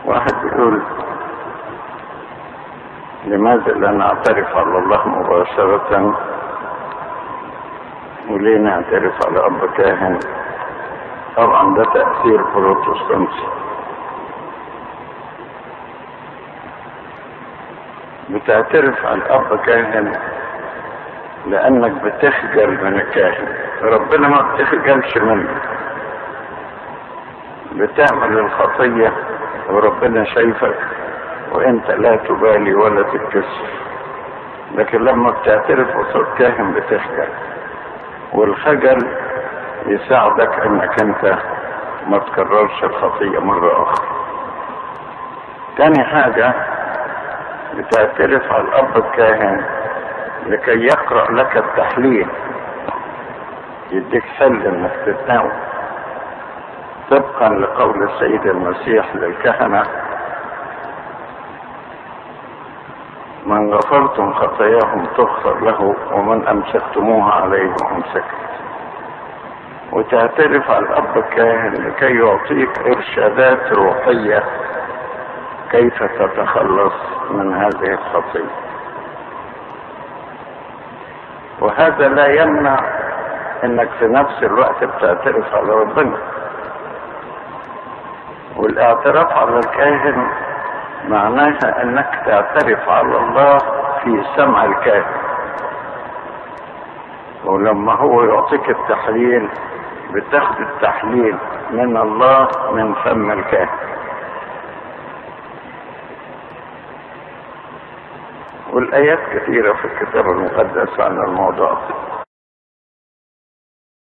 واحد بيقول لماذا لا نعترف على الله مباشرة وليه نعترف على أب كاهن طبعا ده تأثير بروتستانتي بتعترف على الأب كاهن لأنك بتخجل من الكاهن ربنا ما بتخجلش منه بتعمل الخطية وربنا شايفك وانت لا تبالي ولا تتكسف لكن لما بتعترف قصاد كاهن بتخجل والخجل يساعدك انك انت ما تكررش الخطية مرة اخرى تاني حاجة بتعترف على الاب الكاهن لكي يقرأ لك التحليل يديك سل انك تتناول طبقا لقول السيد المسيح للكهنة من غفرتم خطاياهم تغفر له ومن امسكتموها عليه امسكت وتعترف على الاب الكاهن لكي يعطيك ارشادات روحيه كيف تتخلص من هذه الخطيه وهذا لا يمنع انك في نفس الوقت بتعترف على ربنا والاعتراف على الكاهن معناها انك تعترف على الله في سمع الكاهن ولما هو يعطيك التحليل بتاخد التحليل من الله من فم الكاهن والآيات كثيرة في الكتاب المقدس عن الموضوع ده